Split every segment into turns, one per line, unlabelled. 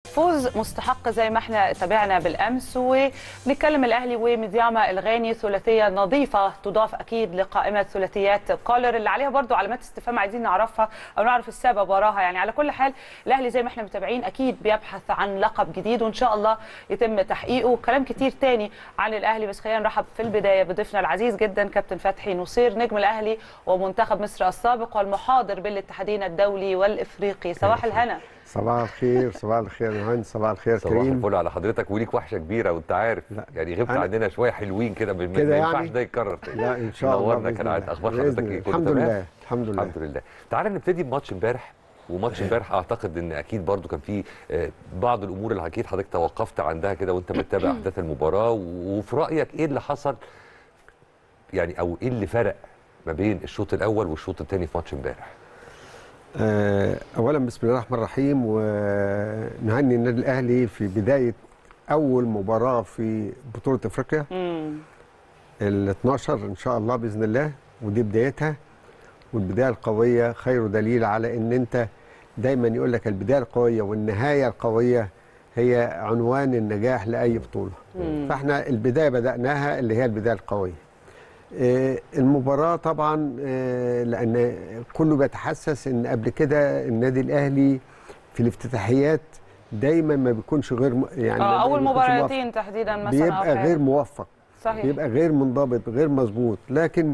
فوز مستحق زي ما احنا تابعنا بالامس ونتكلم الاهلي ومدياما الغاني ثلاثيه نظيفه تضاف اكيد لقائمه ثلاثيات كولر اللي عليها برضو علامات استفهام عايزين نعرفها او نعرف السبب وراها يعني على كل حال الاهلي زي ما احنا متابعين اكيد بيبحث عن لقب جديد وان شاء الله يتم تحقيقه كلام كتير تاني عن الاهلي بس خلينا نرحب في البدايه بضيفنا العزيز جدا كابتن فتحي نصير نجم الاهلي ومنتخب مصر السابق والمحاضر بالاتحادين الدولي والافريقي صباح الهنا
صباح الخير صباح الخير يا مهندس صباح الخير
صباح
كريم
الفل على حضرتك وليك وحشه كبيره وانت عارف
لا.
يعني غبت
أنا-
عندنا شويه حلوين كده ما
كده
ما ينفعش
يعني؟
ده يتكرر تاني
لا ان شاء الله
نورنا
بإذن
كالعاده
الله.
اخبار
بإذن
حضرتك
الله.
ايه كله
الحمد
تمام؟
لله الحمد لله
الحمد لله تعال نبتدي بماتش امبارح وماتش امبارح اعتقد ان اكيد برضو كان في آه، بعض الامور اللي اكيد حضرتك توقفت عندها كده وانت بتتابع احداث المباراه وفي رايك ايه اللي حصل يعني او ايه اللي فرق ما بين الشوط الاول والشوط الثاني في ماتش امبارح
آه، اولا بسم الله الرحمن الرحيم ونهني النادي الاهلي في بدايه اول مباراه في بطوله افريقيا
امم
ال 12 ان شاء الله باذن الله ودي بدايتها والبدايه القويه خير دليل على ان انت دايما يقول لك البدايه القويه والنهايه القويه هي عنوان النجاح لاي بطوله فاحنا البدايه بداناها اللي هي البدايه القويه آه، المباراه طبعا آه، لان كله بيتحسس ان قبل كده النادي الاهلي في الافتتاحيات دايما ما بيكونش غير م- يعني ما
اه اول
بيكونش موفق.
مباراتين تحديدا مثلا أو
بيبقى
حاجة.
غير موفق
صحيح
بيبقى غير منضبط غير مظبوط لكن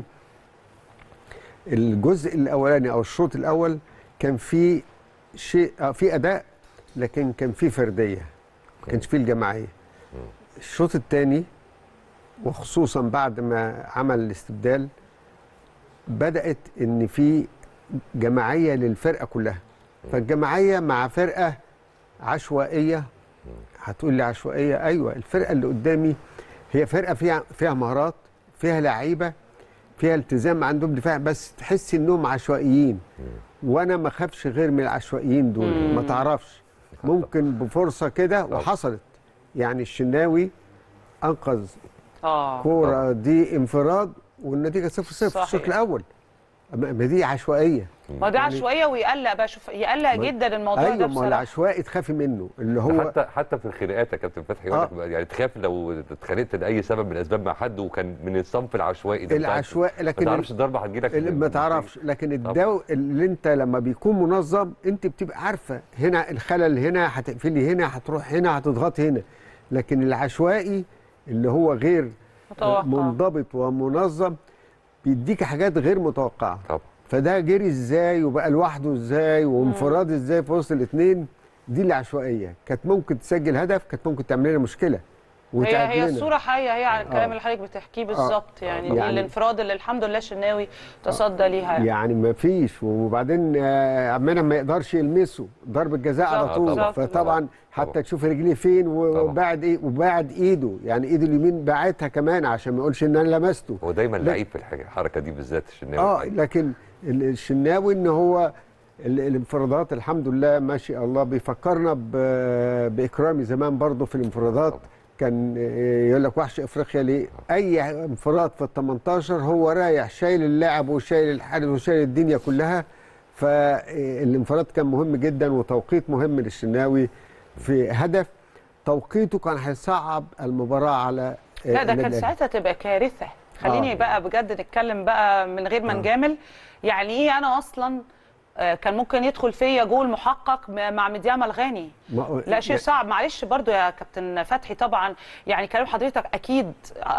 الجزء الاولاني او الشوط الاول كان في شيء آه، في اداء لكن كان في فرديه ما كانش في الجماعيه الشوط الثاني وخصوصا بعد ما عمل الاستبدال بدات ان في جماعيه للفرقه كلها فالجماعيه مع فرقه عشوائيه هتقول لي عشوائيه ايوه الفرقه اللي قدامي هي فرقه فيها فيها مهارات فيها لعيبه فيها التزام عندهم دفاع بس تحس انهم عشوائيين وانا ما اخافش غير من العشوائيين دول ما تعرفش ممكن بفرصه كده وحصلت يعني الشناوي انقذ
اه
كوره دي انفراد والنتيجه 0 0 في
صحيح.
الشوط الاول ما ما دي عشوائيه
ما ده عشوائيه ويقلق بقى شوف يقلق
ما-
جدا الموضوع ده
ايوه ما هو
بصراحه
العشوائي تخافي منه اللي
هو
هو
حتى حتى في الخناقات يا كابتن فتحي يقول
آه.
لك بقى يعني تخاف لو اتخانقت لاي سبب من الاسباب مع حد وكان من الصنف العشوائي ده بتاع-
العشوائي
ما
لكن
تعرفش الضربه هتجيلك
اللي
من-
ما
من-
تعرفش لكن الدو اللي انت لما بيكون منظم انت بتبقى عارفه هنا الخلل هنا هتقفلي هنا هتروح هنا هتضغطي هنا لكن العشوائي اللي هو غير
متوقع.
منضبط ومنظم بيديك حاجات غير متوقعه
طبعا
فده جري ازاي وبقى لوحده ازاي وانفراد ازاي في وسط الاثنين دي العشوائيه كانت ممكن تسجل هدف كانت ممكن تعمل لنا مشكله
هي
وتعدي
هي
لنا.
الصوره حيه هي على الكلام
آه.
اللي حضرتك بتحكيه بالظبط يعني,
يعني-
الانفراد اللي الحمد لله الشناوي تصدى ليها يعني.
يعني ما فيش وبعدين آه، عمنا ما يقدرش يلمسه ضربه جزاء على
بالظبط،
طول
بالظبط.
فطبعا
طبعا.
حتى تشوف رجليه فين وبعد ايه وبعد ايده يعني ايده اليمين باعتها كمان عشان ما يقولش ان انا لمسته
هو دايما
لا.
لعيب في الحاجه الحركه دي بالذات الشناوي
اه
الحقيقة.
لكن ال- الشناوي ان هو ال- الانفرادات الحمد لله ما شاء الله بيفكرنا ب- باكرامي زمان برضه في الانفرادات
طبعا.
كان آه، يقول لك وحش افريقيا ليه اي انفراد في ال 18 هو رايح شايل اللاعب وشايل الحارس وشايل الدنيا كلها فالانفراد كان مهم جدا وتوقيت مهم للشناوي في هدف توقيته كان هيصعب المباراه على آه،
لا ده
النادي
كان
الأهلي.
ساعتها تبقى كارثه خليني
آه.
بقى بجد نتكلم بقى من غير ما
آه.
نجامل يعني ايه انا اصلا آه، كان ممكن يدخل فيا جول محقق م- مع مدياما الغاني
ما-
لا شيء صعب معلش برضو يا كابتن فتحي طبعا يعني كلام حضرتك اكيد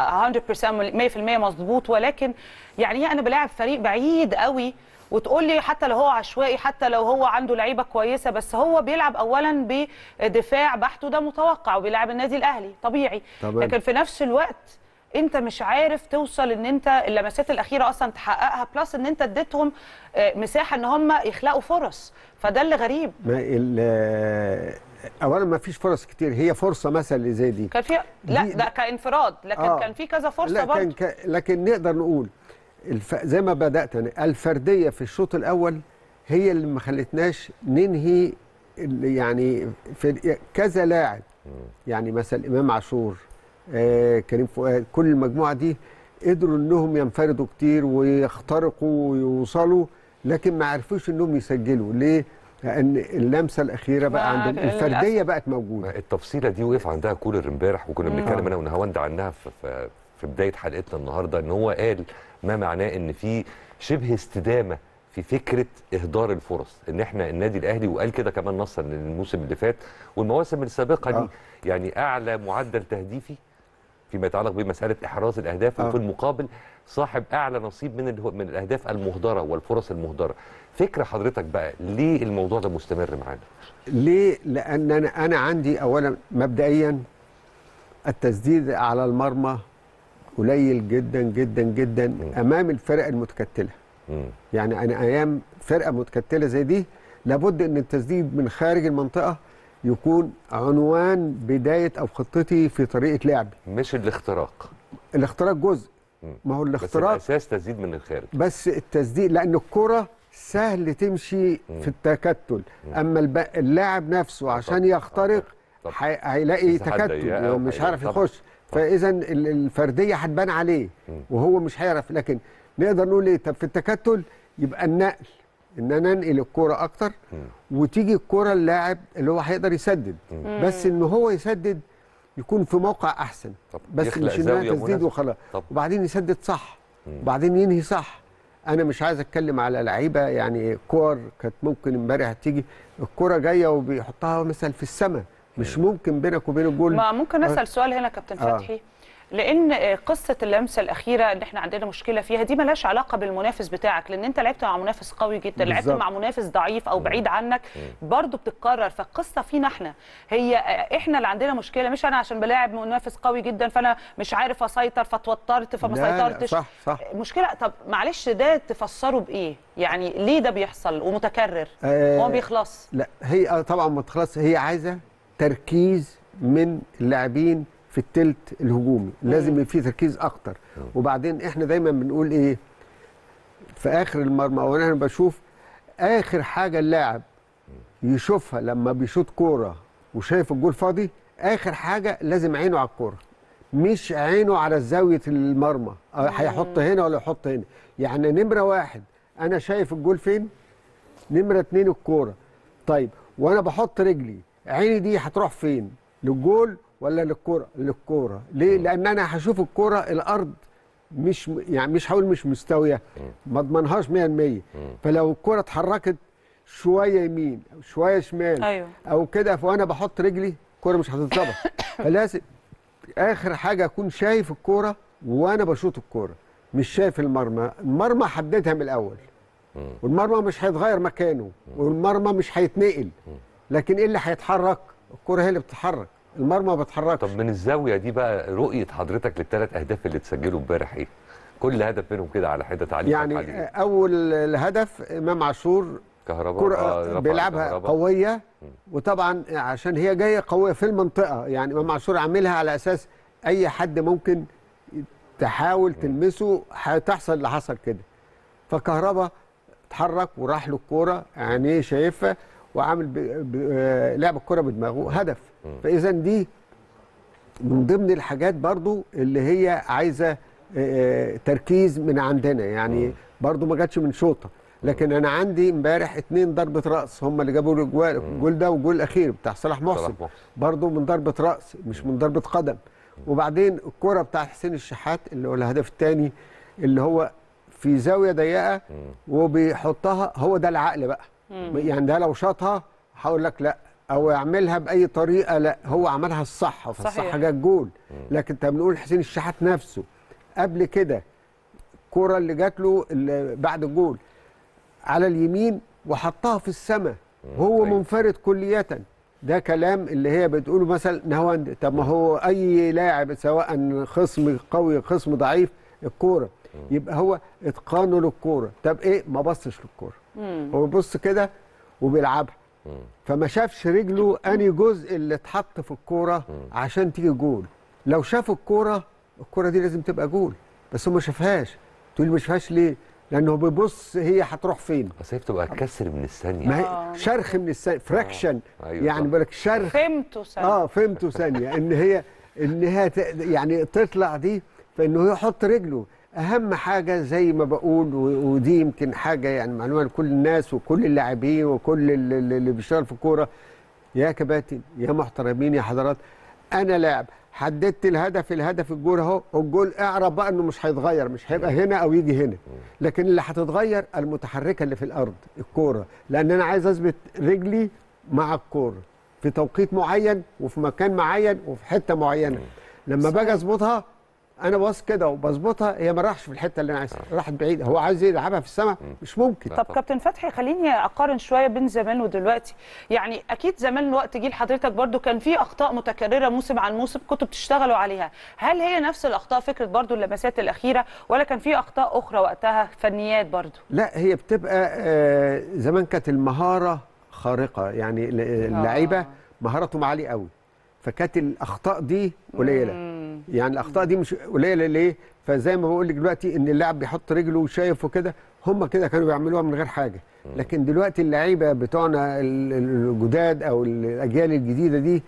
100% 100% مظبوط ولكن يعني ايه انا بلاعب فريق بعيد قوي وتقول لي حتى لو هو عشوائي حتى لو هو عنده لعيبه كويسه بس هو بيلعب اولا بدفاع بحت وده متوقع وبيلعب النادي الاهلي طبيعي
تمام.
لكن في نفس الوقت انت مش عارف توصل ان انت اللمسات الاخيره اصلا تحققها بلس ان انت اديتهم آه، مساحه ان هم يخلقوا فرص فده اللي غريب
ما ال- اولا ما فيش فرص كتير هي فرصه مثلا اللي زي دي
كان في لا
دي-
ده كانفراد لكن
آه.
كان في كذا فرصه
لا
برضه
كان ك... لكن نقدر نقول الف... زي ما بدات انا الفرديه في الشوط الاول هي اللي ما خلتناش ننهي ال- يعني في كذا لاعب يعني مثلا امام عاشور آه كريم فؤاد كل المجموعه دي قدروا انهم ينفردوا كتير ويخترقوا ويوصلوا لكن ما عرفوش انهم يسجلوا ليه لان اللمسه الاخيره بقى
ما-
عند
للأسف.
الفرديه بقت موجوده
التفصيله دي وقف عندها كولر امبارح وكنا بنتكلم انا ونهاوند عنها في, في, في بدايه حلقتنا النهارده ان هو قال ما معناه ان في شبه استدامه في فكره اهدار الفرص ان احنا النادي الاهلي وقال كده كمان نصا ان الموسم اللي فات والمواسم السابقه دي
آه.
يعني اعلى معدل تهديفي فيما يتعلق بمساله احراز الاهداف
آه.
وفي المقابل صاحب اعلى نصيب من اله- من الاهداف المهدره والفرص المهدره فكره حضرتك بقى ليه الموضوع ده مستمر معانا
ليه؟ لأن أنا أنا عندي أولا مبدئيا التسديد على المرمى قليل جدا جدا جدا أمام الفرق المتكتلة
مم.
يعني أنا أيام فرقة متكتلة زي دي لابد أن التسديد من خارج المنطقة يكون عنوان بداية أو خطتي في طريقة لعبي
مش الاختراق
الاختراق جزء
مم.
ما هو
بس
الاختراق
الاساس تسديد من الخارج
بس التسديد لان الكره سهل تمشي في التكتل اما الب- اللاعب نفسه عشان
طبعاً.
يخترق
طبعاً.
هي- هيلاقي
مساحات ضيقة
تكتل ومش
وهيلاقي
عارف
طبعاً.
يخش فاذا ال- الفرديه هتبان عليه وهو مش هيعرف لكن نقدر نقول ايه طب في التكتل يبقى النقل ان انا انقل الكوره اكتر وتيجي الكوره اللاعب اللي هو هيقدر يسدد بس ان هو يسدد يكون في موقع احسن
طب
بس
يخلق
مش انها
زاوية
تسديد
مناسبة.
وخلاص
طب.
وبعدين يسدد صح وبعدين ينهي صح انا مش عايز اتكلم على لعيبه يعني كور كانت ممكن امبارح تيجي الكره جايه وبيحطها مثلا في السماء مش ممكن بينك وبين الجول
ما ممكن نسال سؤال هنا كابتن
آه.
فتحي لان آه، قصه اللمسه الاخيره ان احنا عندنا مشكله فيها دي ملهاش علاقه بالمنافس بتاعك لان انت لعبت مع منافس قوي جدا لعبت
بالظبط.
مع منافس ضعيف او بعيد عنك برضه بتتكرر فالقصه فينا احنا هي آه، احنا اللي عندنا مشكله مش انا عشان بلاعب منافس قوي جدا فانا مش عارف اسيطر فتوترت فما
لا، لا،
سيطرتش
صح، صح.
مشكله طب معلش ده تفسره بايه يعني ليه ده بيحصل ومتكرر
آه،
هو ما بيخلص
لا هي آه طبعا ما تخلص هي عايزه تركيز من اللاعبين في التلت الهجومي لازم يبقى في تركيز اكتر وبعدين احنا دايما بنقول ايه في اخر المرمى او انا بشوف اخر حاجه اللاعب يشوفها لما بيشوط كوره وشايف الجول فاضي اخر حاجه لازم عينه على الكوره مش عينه على زاويه المرمى آه، هيحط هنا ولا يحط هنا يعني نمره واحد انا شايف الجول فين نمره اتنين الكوره طيب وانا بحط رجلي عيني دي هتروح فين للجول ولا للكوره للكوره ليه لان انا هشوف الكوره الارض مش م- يعني مش هقول مش مستويه ما اضمنهاش 100% فلو الكوره اتحركت شويه يمين او شويه شمال
أيوه.
او كده فانا بحط رجلي الكوره مش هتتظبط فلازم اخر حاجه اكون شايف الكوره وانا بشوط الكوره مش شايف المرمى المرمى حددها من الاول والمرمى مش هيتغير مكانه والمرمى مش هيتنقل لكن ايه اللي هيتحرك الكوره هي اللي بتتحرك المرمى ما بتتحركش
طب من الزاويه دي بقى رؤيه حضرتك للثلاث اهداف اللي اتسجلوا امبارح ايه؟ كل هدف منهم كده على حده تعليق
يعني
عليه.
اول الهدف امام عاشور
كهرباء
كرة
آه، رفع
بيلعبها
كهرباء.
قويه وطبعا عشان هي جايه قويه في المنطقه يعني امام عاشور عاملها على اساس اي حد ممكن تحاول تلمسه هتحصل اللي حصل كده فكهربا اتحرك وراح له الكوره عينيه شايفها وعامل ب... ب... آه، لعب الكوره بدماغه هدف فاذا دي من ضمن الحاجات برضو اللي هي عايزه آه، تركيز من عندنا يعني برضو ما جاتش من شوطه لكن انا عندي امبارح اتنين ضربه راس هم اللي جابوا الجوال الجول ده والجول الاخير بتاع صلاح محسن
صلاح محسن.
برضو من ضربه راس مش من ضربه قدم وبعدين الكره بتاعت حسين الشحات اللي هو الهدف الثاني اللي هو في زاويه ضيقه وبيحطها هو ده العقل بقى يعني ده لو شاطها هقول لك لا او يعملها باي طريقه لا هو عملها الصح فالصح
صحيح.
جه الجول لكن انت بنقول حسين الشحات نفسه قبل كده الكره اللي جات له اللي بعد الجول على اليمين وحطها في السماء هو
أيوة.
منفرد كلية ده كلام اللي هي بتقوله مثلا نهواند طب ما هو اي لاعب سواء خصم قوي خصم ضعيف الكوره يبقى هو اتقانه للكوره طب ايه ما بصش للكوره هو بيبص كده وبيلعبها فما شافش رجله اني جزء اللي اتحط في الكوره عشان تيجي جول لو شاف الكوره الكوره دي لازم تبقى جول بس هو ما شافهاش تقول ما شافهاش ليه لانه بيبص هي هتروح فين
بس هي بتبقى كسر من الثانيه
ما
آه.
هي شرخ من الثانيه فراكشن
أيوة
يعني
صح.
بقول لك شرخ
فهمته سنة.
اه فهمته ثانيه ان هي ان هي ت- يعني تطلع دي فانه هو يحط رجله اهم حاجه زي ما بقول و- ودي يمكن حاجه يعني معلومه لكل الناس وكل اللاعبين وكل ال- ال- اللي بيشتغل في الكوره يا كباتن يا محترمين يا حضرات انا لاعب حددت الهدف الهدف الجول اهو الجول اعرف بقى انه مش هيتغير مش هيبقى هنا او يجي هنا لكن اللي هتتغير المتحركه اللي في الارض الكوره لان انا عايز اثبت رجلي مع الكوره في توقيت معين وفي مكان معين وفي حته معينه لما باجي اظبطها انا باص كده وبظبطها هي ما راحش في الحته اللي انا عايزها راحت بعيد هو عايز يلعبها في السماء مش ممكن
طب كابتن فتحي خليني اقارن شويه بين زمان ودلوقتي يعني اكيد زمان وقت جيل حضرتك برضو كان في اخطاء متكرره موسم عن موسم كنتوا بتشتغلوا عليها هل هي نفس الاخطاء فكره برضو اللمسات الاخيره ولا كان في اخطاء اخرى وقتها فنيات برضو
لا هي بتبقى آه، زمان كانت المهاره خارقه يعني ال- اللعيبه مهارتهم عاليه قوي فكانت الاخطاء دي قليله يعني الاخطاء دي مش قليله ليه فزي ما بقول لك دلوقتي ان اللاعب بيحط رجله وشايف وكده هم كده كانوا بيعملوها من غير حاجه لكن دلوقتي اللعيبه بتوعنا ال- ال- الجداد او الاجيال الجديده دي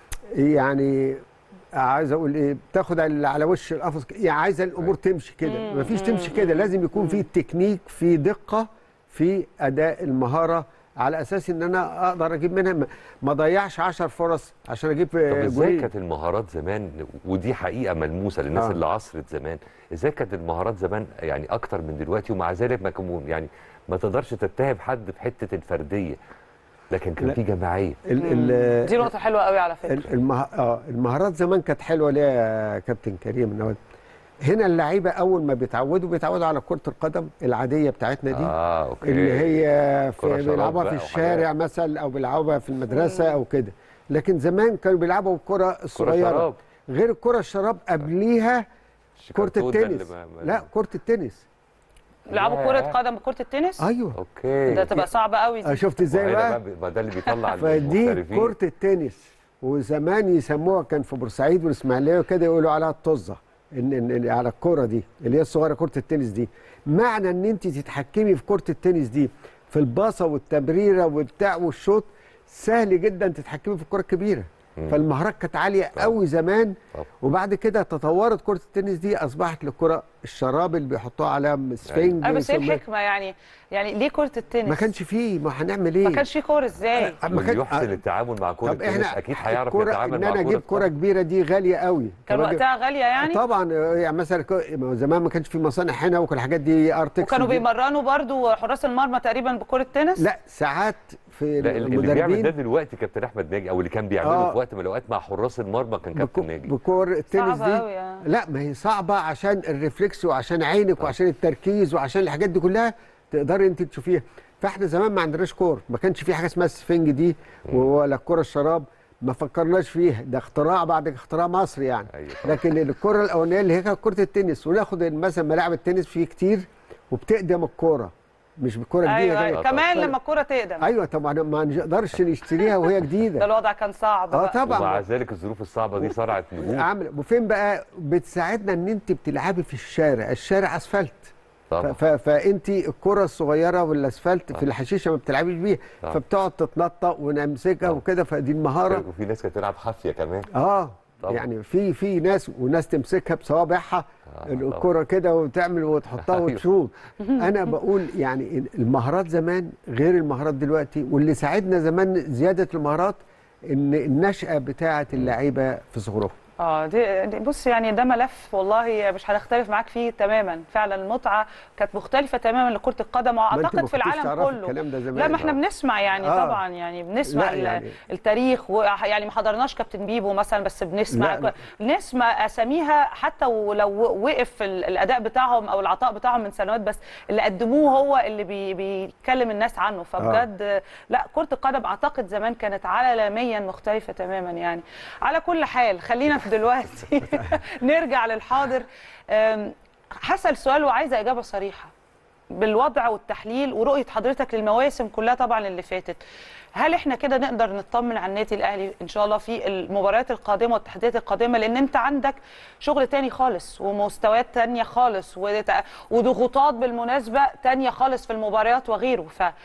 يعني عايز اقول ايه بتاخد على على وش القفص ك- يعني عايزه الامور تمشي كده مفيش تمشي كده لازم يكون في تكنيك في دقه في اداء المهاره على اساس ان انا اقدر اجيب منها ما- ما اضيعش 10 فرص عشان اجيب
طب
آه،
ازاي
جولين
كانت المهارات زمان ودي حقيقه ملموسه للناس
آه.
اللي عصرت زمان ازاي كانت المهارات زمان يعني اكتر من دلوقتي ومع ذلك ما كانوا يعني ما تقدرش تتهم حد في حته الفرديه لكن كان
لا.
في جماعيه
ال- ال-
دي نقطه حلوه قوي على فكره
ال- المه... آه المهارات زمان كانت حلوه ليه يا كابتن كريم النواد هنا اللعيبه اول ما بيتعودوا بيتعودوا على كره القدم العاديه بتاعتنا دي
اه اوكي
اللي هي
كرة
في
شراب
بيلعبوها في
بقى
الشارع
وحاجات.
مثلا او بيلعبوها في المدرسه او كده لكن زمان كانوا بيلعبوا الكره
كرة
الصغيره
شراب
غير الكره الشراب قبليها كره
الشيكارتون ده اللي
التنس
ما- ما-
لا كره التنس
بيلعبوا كره قدم بكره التنس
ايوه
اوكي
ده تبقى صعبه قوي
آه،
دي.
شفت ازاي
وهنا
بقى
بقى ما ده اللي بيطلع
فدي
المحترفين.
كرة التنس وزمان يسموها كان في بورسعيد والاسماعيليه وكده يقولوا عليها الطزه ان, إن, إن على الكرة دي اللي هي الصغيره كرة التنس دي معنى ان انت تتحكمي في كرة التنس دي في الباصه والتمريره والبتاع والشوط سهل جدا تتحكمي في الكرة الكبيره فالمهارات كانت عاليه قوي زمان
طبعا.
وبعد كده تطورت كرة التنس دي اصبحت للكرة الشراب اللي بيحطوها على سفنج
اه بس ايه
يسموها-
الحكمه يعني يعني ليه كره التنس
ما كانش فيه ما هنعمل ايه
ما كانش في كوره ازاي
ما
واللي
كان-
يحسن التعامل مع كره
طب
التنس
احنا
اكيد هيعرف
الكرة
يتعامل
ان
مع
انا اجيب كرة
كرة
كبيرة دي غالية قوي
كان
كراجل-
وقتها غاليه يعني
طبعا آه، يعني مثلا ك- ما هو زمان ما كانش في مصانع هنا وكل الحاجات دي ارتكس
وكانوا
ودي-
بيمرنوا برضو حراس المرمى تقريبا بكره تنس
لا ساعات في
لا اللي بيعمل ده
المدربين
دلوقتي كابتن احمد ناجي او اللي كان بيعمله
آه.
في وقت من الاوقات مع حراس المرمى كان كابتن ناجي
بكور التنس
صعبة
دي
أوي، آه.
لا ما هي صعبة عشان الريفلكس وعشان عينك وعشان التركيز وعشان الحاجات دي كلها تقدري انت تشوفيها فاحنا زمان ما عندناش كور ما كانش في حاجة اسمها السفنج دي ولا الكرة الشراب ما فكرناش فيها ده اختراع بعد اختراع مصر يعني
أيوة طبعا.
لكن الكرة الأولانية اللي هي كانت كرة التنس وناخد مثلا ملاعب التنس فيه كتير وبتقدم الكورة مش بكرة جديدة
ايوه,
كده.
أيوة.
طبعا.
كمان لما الكوره تقدم
ايوه طبعا ما نقدرش نشتريها وهي
ده
جديدة
الوضع كان صعب
اه
بقى.
ومع
طبعا
ذلك الظروف الصعبه دي صرعت نجوم
عامل وفين بقى بتساعدنا ان انت بتلعبي في الشارع الشارع اسفلت ف-
طبعا
ف- فانت الكره الصغيره والاسفلت في الحشيشه ما بتلعبيش بيها
طبعا.
فبتقعد تتنطط ونمسكها
طبعا.
وكده فدي المهاره
وفي ناس كانت تلعب حافيه كمان
اه
طبعا.
يعني في في ناس وناس تمسكها بصوابعها
آه،
الكره كده وتعمل وتحطها
أيوه.
وتشوط انا بقول يعني المهارات زمان غير المهارات دلوقتي واللي ساعدنا زمان زياده المهارات ان النشأة بتاعه اللعيبه في صغرهم
اه دي, دي بص يعني ده ملف والله مش هنختلف معاك فيه تماما فعلا المتعه كانت مختلفه تماما لكره القدم
ما أنت
واعتقد
ما
في
كنتيش
العالم
تعرفي
كله
الكلام ده زمان.
لا ما احنا
آه.
بنسمع يعني
آه.
طبعا يعني بنسمع
لا
ال-
يعني-
التاريخ و يعني ما حضرناش كابتن بيبو مثلا بس بنسمع
لا، لا.
بنسمع اساميها حتى ولو وقف ال- الاداء بتاعهم او العطاء بتاعهم من سنوات بس اللي قدموه هو اللي بي بيتكلم الناس عنه فبجد لا كره القدم اعتقد زمان كانت عالميا مختلفه تماما يعني على كل حال خلينا في دلوقتي نرجع للحاضر أم، هسال سؤال وعايزه اجابه صريحه بالوضع والتحليل ورؤيه حضرتك للمواسم كلها طبعا اللي فاتت هل احنا كده نقدر نطمن على النادي الاهلي ان شاء الله في المباريات القادمه والتحديات القادمه لان انت عندك شغل تاني خالص ومستويات تانية خالص وت- وضغوطات بالمناسبه تانية خالص في المباريات وغيره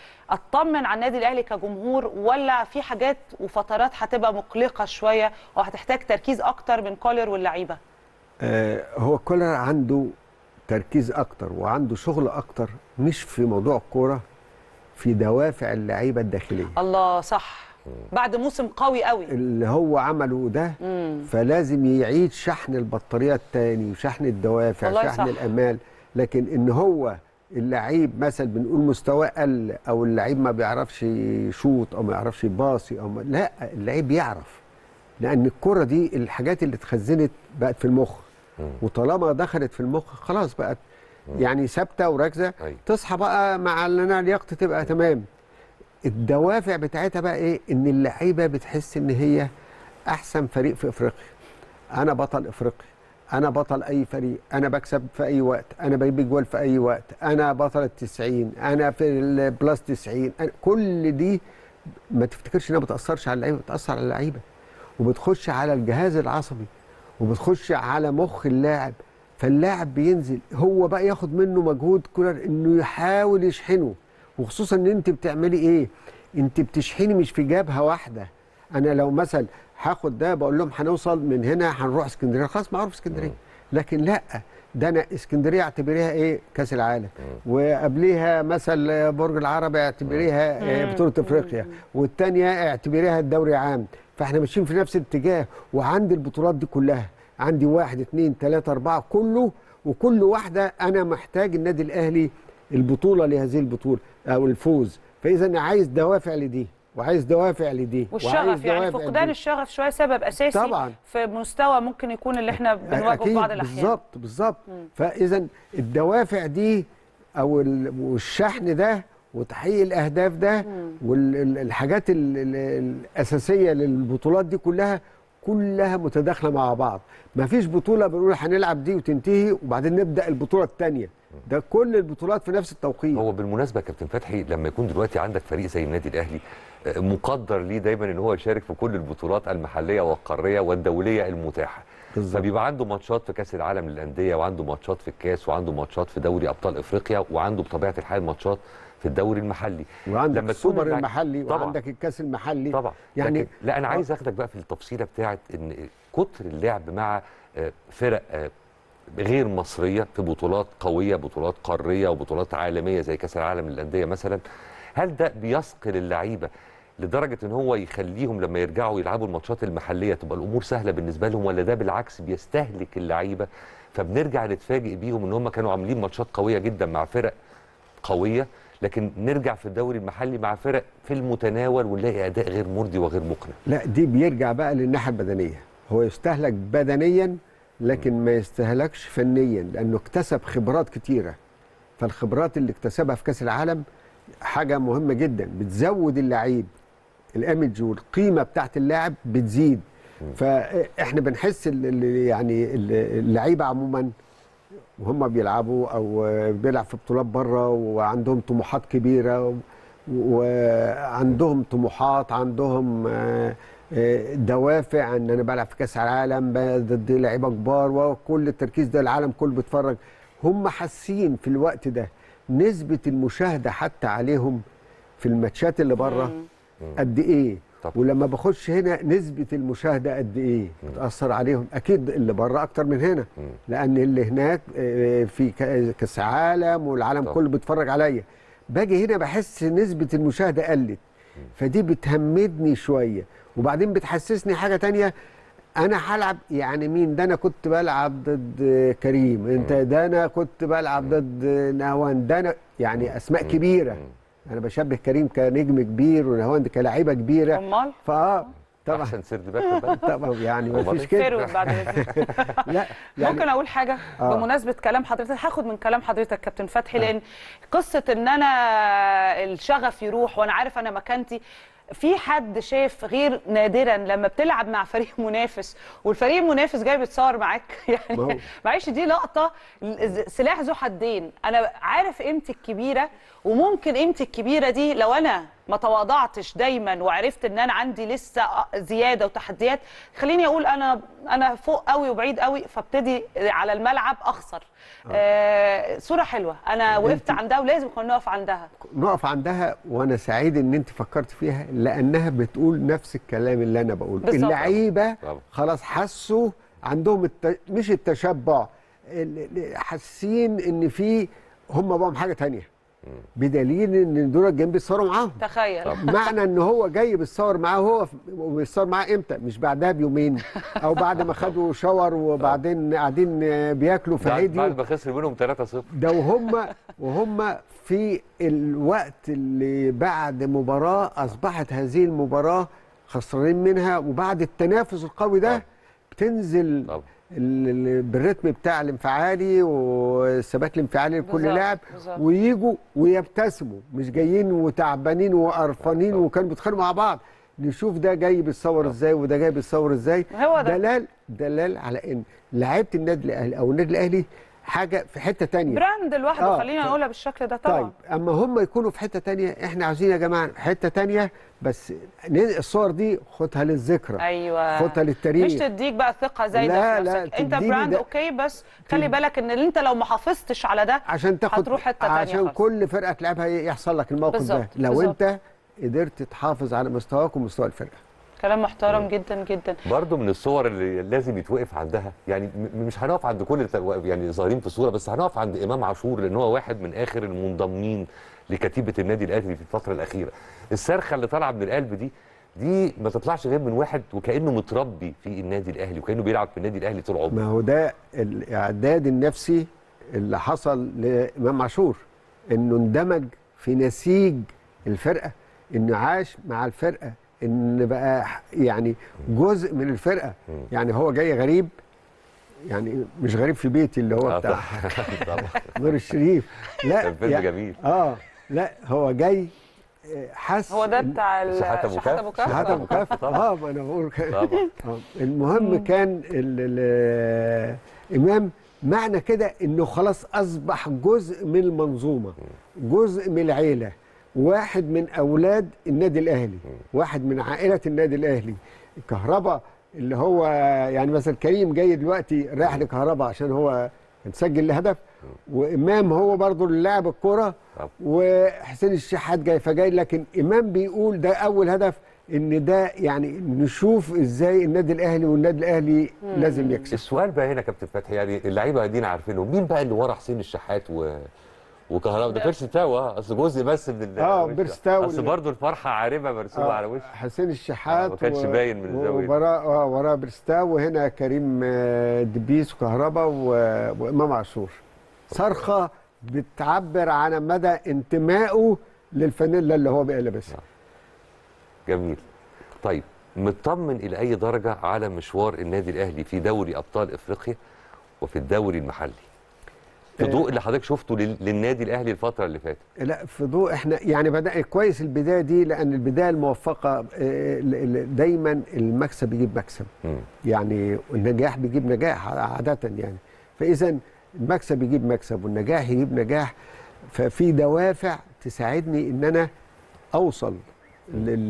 فاطمن على النادي الاهلي كجمهور ولا في حاجات وفترات هتبقى مقلقه شويه وهتحتاج تركيز اكتر من كولر واللعيبه
آه هو كولر عنده تركيز اكتر وعنده شغل اكتر مش في موضوع الكوره في دوافع اللعيبه الداخليه
الله صح بعد موسم قوي قوي
اللي هو عمله ده فلازم يعيد شحن البطاريه التاني وشحن الدوافع
والله
شحن
صح.
الامال لكن ان هو اللعيب مثلا بنقول مستواه قل او اللعيب ما بيعرفش يشوط او ما يعرفش يباصي او ما لا اللعيب يعرف لان الكره دي الحاجات اللي اتخزنت بقت في المخ وطالما دخلت في المخ خلاص بقت يعني ثابته وراكزه
أيوة.
تصحى بقى مع ان انا لياقتي تبقى تمام الدوافع بتاعتها بقى ايه ان اللعيبه بتحس ان هي احسن فريق في افريقيا انا بطل افريقيا انا بطل اي فريق انا بكسب في اي وقت انا بجيب جوال في اي وقت انا بطل التسعين انا في البلاس 90 أنا كل دي ما تفتكرش انها ما بتاثرش على اللعيبه بتاثر على اللعيبه وبتخش على الجهاز العصبي وبتخش على مخ اللاعب فاللاعب بينزل هو بقى ياخد منه مجهود كولر انه يحاول يشحنه وخصوصا ان انت بتعملي ايه انت بتشحني مش في جبهه واحده انا لو مثلا هاخد ده بقول لهم هنوصل من هنا هنروح اسكندريه خلاص معروف اسكندريه لكن لا ده انا اسكندريه اعتبريها ايه كاس العالم وقبليها مثلا برج العرب اعتبريها آه، بطوله افريقيا والثانيه اعتبريها الدوري عام فاحنا ماشيين في نفس الاتجاه وعندي البطولات دي كلها عندي واحد اثنين ثلاثة أربعة كله وكل واحدة أنا محتاج النادي الأهلي البطولة لهذه البطولة أو الفوز فإذا أنا عايز دوافع لدي وعايز دوافع لدي
والشغف
وعايز
يعني
دوافع
فقدان
لدي.
الشغف شويه سبب اساسي
طبعاً.
في مستوى ممكن يكون اللي احنا بنواجهه في
أكيد
بعض الاحيان
بالظبط بالظبط فاذا الدوافع دي او ال- والشحن ده وتحقيق الاهداف ده والحاجات الاساسيه للبطولات دي كلها كلها متداخله مع بعض ما فيش بطوله بنقول هنلعب دي وتنتهي وبعدين نبدا البطوله الثانيه ده كل البطولات في نفس التوقيت
هو بالمناسبه يا كابتن فتحي لما يكون دلوقتي عندك فريق زي النادي الاهلي آه، مقدر ليه دايما ان هو يشارك في كل البطولات المحليه والقاريه والدوليه المتاحه
بالظبط.
فبيبقى عنده ماتشات في كاس العالم للانديه وعنده ماتشات في الكاس وعنده ماتشات في دوري ابطال افريقيا وعنده بطبيعه الحال ماتشات في الدوري المحلي
وعندك
تكون
السوبر
اللع-
المحلي
طبعا
وعندك الكاس المحلي
طبعا
يعني
يعني لا انا عايز اخدك بقى في التفصيله بتاعه ان كتر اللعب مع آه، فرق آه، غير مصريه في بطولات قويه بطولات قاريه وبطولات عالميه زي كاس العالم للانديه مثلا هل ده بيثقل اللعيبه لدرجه ان هو يخليهم لما يرجعوا يلعبوا الماتشات المحليه تبقى الامور سهله بالنسبه لهم ولا ده بالعكس بيستهلك اللعيبه فبنرجع نتفاجئ بيهم ان هم كانوا عاملين ماتشات قويه جدا مع فرق قويه لكن نرجع في الدوري المحلي مع فرق في المتناول ونلاقي اداء غير مرضي وغير مقنع
لا دي بيرجع بقى للناحيه البدنيه هو يستهلك بدنيا لكن ما يستهلكش فنيا لانه اكتسب خبرات كتيره فالخبرات اللي اكتسبها في كاس العالم حاجه مهمه جدا بتزود اللعيب الايمج والقيمه بتاعت اللاعب بتزيد فاحنا بنحس ال- ال- يعني ال- اللعيبه عموما وهم بيلعبوا او بيلعب في بطولات بره وعندهم طموحات كبيره و- وعندهم طموحات عندهم آه، آه، دوافع ان انا بلعب في كاس العالم ب- ضد لعيبه كبار وكل التركيز ده العالم كله بيتفرج هم حاسين في الوقت ده نسبه المشاهده حتى عليهم في الماتشات اللي بره قد ايه
طبعا.
ولما بخش هنا نسبه المشاهده قد ايه بتاثر عليهم اكيد اللي بره اكتر من هنا لان اللي هناك آه، في كا- كاس عالم والعالم
طبعا.
كله بيتفرج عليا باجي هنا بحس نسبه المشاهده قلت فدي بتهمدني شويه وبعدين بتحسسني حاجه تانية انا هلعب يعني مين ده انا كنت بلعب ضد كريم انت ده انا كنت بلعب ضد نهوان ده انا يعني اسماء كبيره انا بشبه كريم كنجم كبير ونهوان كلاعيبه كبيره
امال
فاه طبعا
احسن سرد باك بقى.
طبعا يعني ما
أمال
فيش
إيه؟
كده
فيرود بعد اذنك
لا يعني
ممكن اقول حاجه
آه.
بمناسبه كلام حضرتك هاخد من كلام حضرتك كابتن فتحي لان قصه ان انا الشغف يروح وانا عارف انا مكانتي في حد شاف غير نادرا لما بتلعب مع فريق منافس والفريق المنافس جاي بيتصور معاك
ما
يعني
هو-
معلش دي لقطه سلاح ذو حدين انا عارف قيمتي الكبيره وممكن قيمتي الكبيره دي لو انا ما تواضعتش دايما وعرفت ان انا عندي لسه زياده وتحديات خليني اقول انا انا فوق قوي وبعيد قوي فابتدي على الملعب اخسر آه صوره حلوه انا وقفت عندها ولازم كنا نقف عندها
نقف عندها وانا سعيد ان انت فكرت فيها لانها بتقول نفس الكلام اللي انا بقوله
بالظبط.
اللعيبه
طبعا.
خلاص حسوا عندهم الت... مش التشبع ال- ال- حاسين ان في هم بقوا حاجه تانية بدليل ان دول جايين بيتصوروا معاهم
تخيل
معنى ان هو جاي بيتصور معاه هو بيتصور معاه امتى مش بعدها بيومين او بعد ما خدوا شاور وبعدين قاعدين بياكلوا
بعد, بعد
فهديوا
ما خسر منهم 3-0
ده وهم وهم في الوقت اللي بعد مباراة أصبحت هذه المباراة خسرانين منها وبعد التنافس القوي
طبعا.
ده بتنزل
طبعا.
ال- ال- بالريتم بتاع الانفعالي والثبات الانفعالي لكل
بالظبط،
لاعب
بالظبط.
ويجوا ويبتسموا مش جايين وتعبانين وقرفانين وكانوا بيتخانقوا مع بعض نشوف ده جاي بيتصور ازاي وده جاي بيتصور ازاي
هو ده.
دلال دلال على ان لعيبه النادي الاهلي او النادي الاهلي حاجه في حته تانية
براند لوحده
آه.
خلينا نقولها بالشكل ده طبعا
طيب اما هم يكونوا في حته تانية احنا عاوزين يا جماعه حته تانية بس ن- الصور دي خدها للذكرى
ايوه
خدها للتاريخ
مش تديك بقى ثقه زي
لا،
ده في
لا،
نفسك انت
تديني
براند
ده-
اوكي بس خلي
تد-
بالك ان انت لو ما حافظتش على ده
عشان تاخد
هتروح حته تانية
عشان
خالص.
كل فرقه تلعبها يحصل لك الموقف
بالظبط،
ده لو
بالظبط.
انت قدرت تحافظ على مستواك ومستوى الفرقه
كلام محترم جدا جدا
برضه من الصور اللي لازم يتوقف عندها يعني م- مش هنقف عند كل الت- يعني ظاهرين في الصوره بس هنقف عند امام عاشور لان هو واحد من اخر المنضمين لكتيبه النادي الاهلي في الفتره الاخيره الصرخه اللي طالعه من القلب دي دي ما تطلعش غير من واحد وكانه متربي في النادي الاهلي وكانه بيلعب في النادي الاهلي طول عمره
ما هو ده الاعداد النفسي اللي حصل لامام عاشور انه اندمج في نسيج الفرقه انه عاش مع الفرقه ان بقى يعني جزء من الفرقه يعني هو جاي غريب يعني مش غريب في بيتي اللي هو
آه،
بتاع
طبعا
نور الشريف لا
كان فيلم
يعني-
جميل
اه لا هو جاي آه، حس
هو ده
إن-
بتاع ال-
شحاتة أبو
شحاتة
كهف.
ابو كهف
شهاده
آه.
مكافاه
طبعا.
اه ما انا بقول كده
طبعا
آه، المهم كان ال ال امام معنى كده انه خلاص اصبح جزء من المنظومه جزء من العيله واحد من اولاد النادي الاهلي واحد من عائله النادي الاهلي كهربا اللي هو يعني مثلا كريم جاي دلوقتي رايح لكهربا عشان هو مسجل الهدف وامام هو برضو اللي لاعب الكوره
طبعا.
وحسين الشحات جاي فجاي لكن امام بيقول ده اول هدف ان ده يعني نشوف ازاي النادي الاهلي والنادي الاهلي لازم يكسب
السؤال بقى هنا يا كابتن فتحي يعني اللعيبه دينا عارفينهم مين بقى اللي ورا حسين الشحات و وكهرباء ده بيرسي تاو اه اصل جزء بس من ال-
آه،
وش.
بيرسي تاو
اصل
اللي-
برضه الفرحه عارمه مرسومه على وشه
حسين الشحات
آه، ما كانش باين من الزاوية دي.
وراه اه وراه برستاو وهنا كريم آه، دبيس وكهربا و- وامام عاشور صرخه بتعبر عن مدى انتمائه للفانيلا اللي هو بقى لابسها
جميل طيب مطمن الى اي درجه على مشوار النادي الاهلي في دوري ابطال افريقيا وفي الدوري المحلي في
آه.
ضوء اللي حضرتك شفته لل- للنادي الاهلي الفتره اللي فاتت
لا في ضوء احنا يعني بدا كويس البدايه دي لان البدايه الموفقه آه، ال- ال- دايما المكسب يجيب مكسب
مم.
يعني النجاح بيجيب نجاح عاده يعني فاذا المكسب يجيب مكسب والنجاح يجيب نجاح ففي دوافع تساعدني ان انا اوصل لل-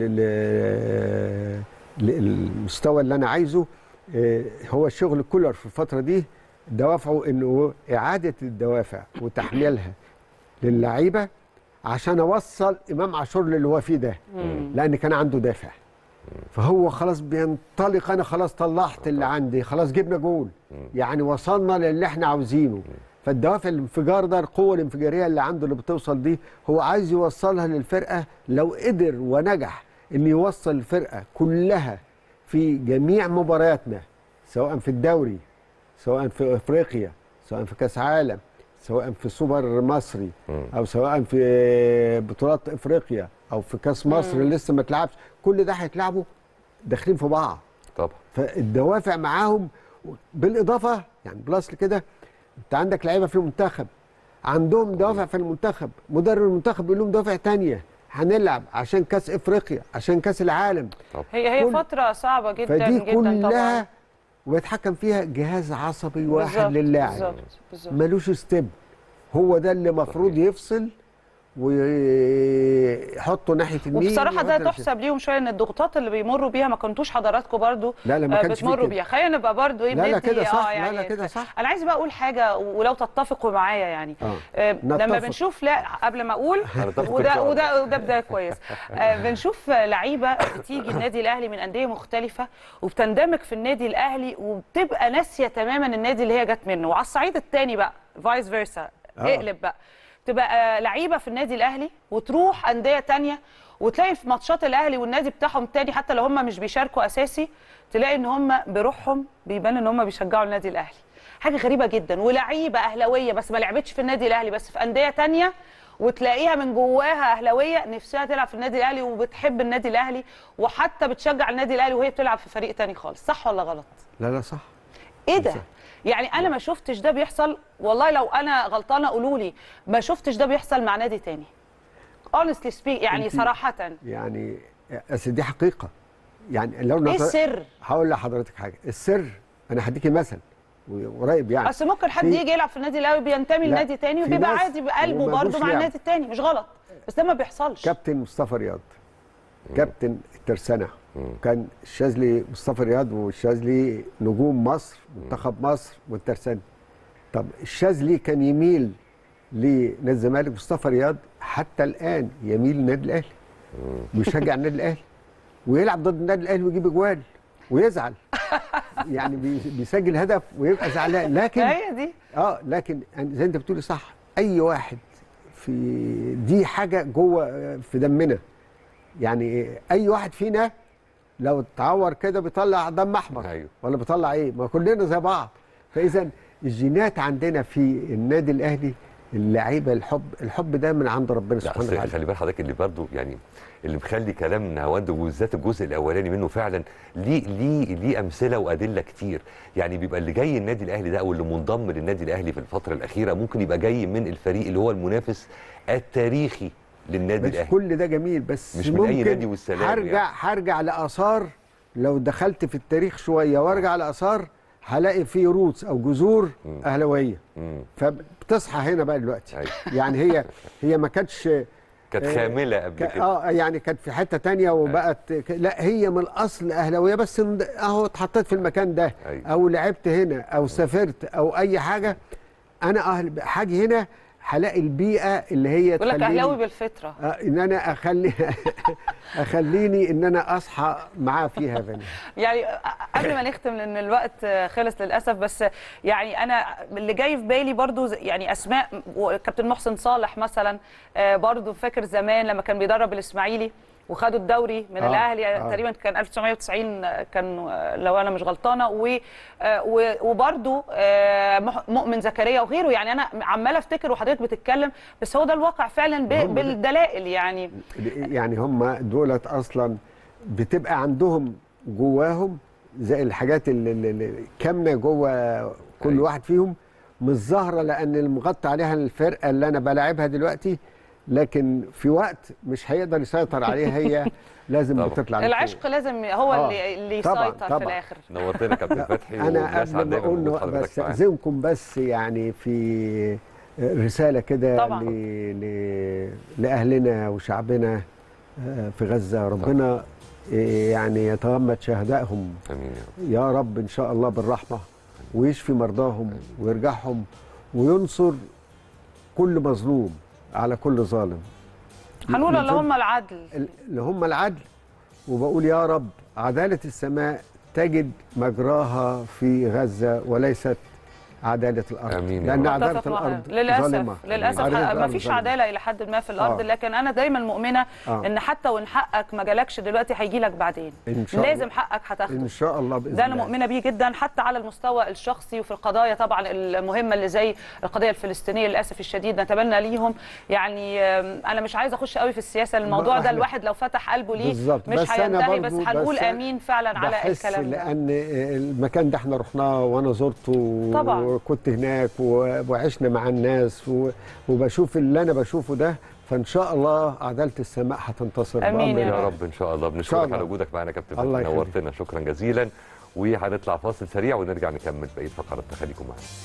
لل- للمستوى اللي انا عايزه آه، هو الشغل كولر في الفتره دي دوافعه انه اعاده الدوافع وتحميلها للعيبه عشان اوصل امام عاشور للي هو فيه ده لان كان عنده دافع فهو خلاص بينطلق انا خلاص طلعت اللي عندي خلاص جبنا جول يعني وصلنا للي احنا عاوزينه فالدوافع الانفجار ده القوه الانفجاريه اللي عنده اللي بتوصل دي هو عايز يوصلها للفرقه لو قدر ونجح ان يوصل الفرقه كلها في جميع مبارياتنا سواء في الدوري سواء في افريقيا سواء في كاس عالم سواء في سوبر مصري او سواء في بطولات افريقيا او في كاس مصر اللي لسه ما اتلعبش كل ده هيتلعبوا داخلين في بعض
طبعا
فالدوافع معاهم بالاضافه يعني بلس كده انت عندك لعيبه في المنتخب عندهم دوافع في المنتخب مدرب المنتخب بيقول لهم دوافع تانية هنلعب عشان كاس افريقيا عشان كاس العالم
هي هي
كل-
فتره صعبه جدا
فدي
جدا
كلها
طبعا
ويتحكم فيها جهاز عصبي واحد
بالظبط،
للاعب
بالظبط بالظبط
ملوش ستيب هو ده اللي المفروض يفصل ويحطوا ناحيه اليمين
وبصراحه ده
ويحطوا-
تحسب ليهم شويه ان الضغوطات اللي بيمروا بيها ما كنتوش حضراتكم برضو
لا، لا، ما
آه،
كانش فيه
بتمروا
كده.
بيها خلينا نبقى برضو ايه
لا، لا،
بندي-
كده صح.
آه،
لا، لا، كده صح.
انا عايزه بقى اقول حاجه ولو تتفقوا معايا يعني
آه.
آه، لما
نتفق.
بنشوف لا قبل ما اقول
هنتفق إن
وده
شاء الله.
وده وده بدايه كويس آه، بنشوف لعيبه بتيجي النادي الاهلي من انديه مختلفه وبتندمج في النادي الاهلي وبتبقى ناسيه تماما النادي اللي هي جت منه وعلى الصعيد الثاني بقى فايس فيرسا
آه.
اقلب بقى تبقى آه، لعيبه في النادي الاهلي وتروح انديه تانية وتلاقي في ماتشات الاهلي والنادي بتاعهم تاني حتى لو هم مش بيشاركوا اساسي تلاقي ان هم بروحهم بيبان ان هم بيشجعوا النادي الاهلي حاجه غريبه جدا ولعيبه اهلاويه بس ما لعبتش في النادي الاهلي بس في انديه تانية وتلاقيها من جواها اهلاويه نفسها تلعب في النادي الاهلي وبتحب النادي الاهلي وحتى بتشجع النادي الاهلي وهي بتلعب في فريق تاني خالص صح ولا غلط
لا لا صح
ايه ده يعني انا ما شفتش ده بيحصل والله لو انا غلطانه قولوا لي ما شفتش ده بيحصل مع نادي تاني honestly speak يعني
أنت-
صراحه
يعني اصل دي حقيقه يعني لو
ايه
نظر-
السر
هقول لحضرتك حاجه السر انا هديكي مثل وقريب يعني
اصل ممكن حد
في-
يجي يلعب في النادي الاهلي بينتمي
لا،
لنادي تاني
في
وبيبقى
ناس
عادي بقلبه
ومالوش
برضه مع
لعب.
النادي التاني مش غلط بس ده ما بيحصلش
كابتن مصطفى رياض كابتن الترسانة كان الشاذلي مصطفى رياض والشاذلي نجوم مصر منتخب مصر والترسانة طب الشاذلي كان يميل لنادي الزمالك مصطفى رياض حتى الان يميل للنادي الاهلي ويشجع النادي الاهلي ويلعب ضد النادي الاهلي ويجيب اجوال ويزعل يعني بي- بيسجل هدف ويبقى زعلان لكن
هي دي
اه لكن زي انت بتقولي صح اي واحد في دي حاجه جوه في دمنا يعني اي واحد فينا لو اتعور كده بيطلع دم احمر
أيوه.
ولا بيطلع ايه ما كلنا زي بعض فاذا الجينات عندنا في النادي الاهلي اللعيبه الحب الحب ده من عند ربنا
لا
سبحانه
أصل
وتعالى
خلي بال حضرتك اللي برضو يعني اللي مخلي كلام نهاوند وبالذات الجزء الاولاني منه فعلا ليه ليه ليه امثله وادله كتير يعني بيبقى اللي جاي النادي الاهلي ده او اللي منضم للنادي الاهلي في الفتره الاخيره ممكن يبقى جاي من الفريق اللي هو المنافس التاريخي للنادي
بس
الاهلي
كل ده جميل بس
مش من أي
ممكن
نادي والسلام
هرجع
يعني.
هرجع لاثار لو دخلت في التاريخ شويه وارجع لاثار هلاقي فيه روتس او جذور اهلاويه
مم.
فبتصحى هنا بقى دلوقتي
أيوة.
يعني هي هي ما كانتش
كانت
آه،
خامله قبل
ك-
كده
اه يعني كانت في حته تانية وبقت ك- لا هي من الاصل اهلاويه بس ند- اهو اتحطيت في المكان ده
أيوة.
او لعبت هنا او سافرت او اي حاجه انا أهل حاجه هنا هلاقي البيئه اللي هي
يقول لك
تخليني-
اهلاوي بالفطره
آه، ان انا اخلي اخليني ان انا اصحى معاه فيها فن
يعني قبل ما نختم لان الوقت خلص للاسف بس يعني انا اللي جاي في بالي برضو ز- يعني اسماء كابتن محسن صالح مثلا آه، برضو فاكر زمان لما كان بيدرب الاسماعيلي وخدوا الدوري من
آه،
الاهلي
آه.
تقريبا كان 1990 كان آه، لو انا مش غلطانه و آه، و- وبرضو آه، مح- مؤمن زكريا وغيره يعني انا عماله افتكر وحضرتك بتتكلم بس هو ده الواقع فعلا ب-
هم ده.
بالدلائل يعني
يعني هم دولت اصلا بتبقى عندهم جواهم زي الحاجات اللي- اللي اللي كامنه جوه كل
أيوة.
واحد فيهم مش ظاهره لان المغطى عليها الفرقه اللي انا بلاعبها دلوقتي لكن في وقت مش هيقدر يسيطر عليها هي لازم
طبعا.
بتطلع لفوق.
العشق لازم هو
آه،
اللي اللي
طبعاً،
يسيطر
طبعاً.
في الاخر
نورتنا كابتن فتحي
انا
ونسعد
قبل ما
دايما
اقول
بوجود
له
حضرتك معانا
بستاذنكم بس يعني في رساله كده
طبعاً.
ل... ل... لاهلنا وشعبنا آه، في غزه ربنا آه، يعني يتغمد شهدائهم
امين يا رب
يا رب ان شاء الله بالرحمه ويشفي مرضاهم ويرجعهم وينصر كل مظلوم على كل ظالم
هنقول
من
اللي هم العدل
اللي هم العدل وبقول يا رب عدالة السماء تجد مجراها في غزة وليست عدالة الأرض
آمين يا
لأن
رب.
عدالة
أتفق معاك.
الأرض
للاسف
ظالمة
للاسف
عدالة
ما
الأرض
فيش
ظالمة.
عداله الى حد ما في الارض
آه.
لكن انا دايما مؤمنه
آه.
ان حتى وان حقك ما جالكش دلوقتي هيجي لك بعدين
إن شاء
لازم
الله.
حقك هتاخده
إن شاء الله بإذن
ده انا
الله.
مؤمنه بيه جدا حتى على المستوى الشخصي وفي القضايا طبعا المهمه اللي زي القضيه الفلسطينيه للاسف الشديد نتمنى ليهم يعني آم، انا مش عايزه اخش قوي في السياسه الموضوع ده
إحنا-
الواحد لو فتح قلبه ليه
بالظبط.
مش
بس أنا
هينتهي بس
برضو-
هنقول
بس
امين فعلا على
بحس
الكلام ده
لأن المكان ده احنا رحناه وأنا زرته
طبعاً.
وكنت هناك و- وعشنا مع الناس و- وبشوف اللي أنا بشوفه ده فإن شاء الله عدالة السماء هتنتصر
آمين
بإذن
يا
الله.
يا رب ان شاء الله بنشكرك
الله.
على وجودك معانا يا كابتن
الله
فتحي
يخليك.
نورتنا شكرا جزيلا وهنطلع فاصل سريع ونرجع نكمل بقيه فقرات خليكم معانا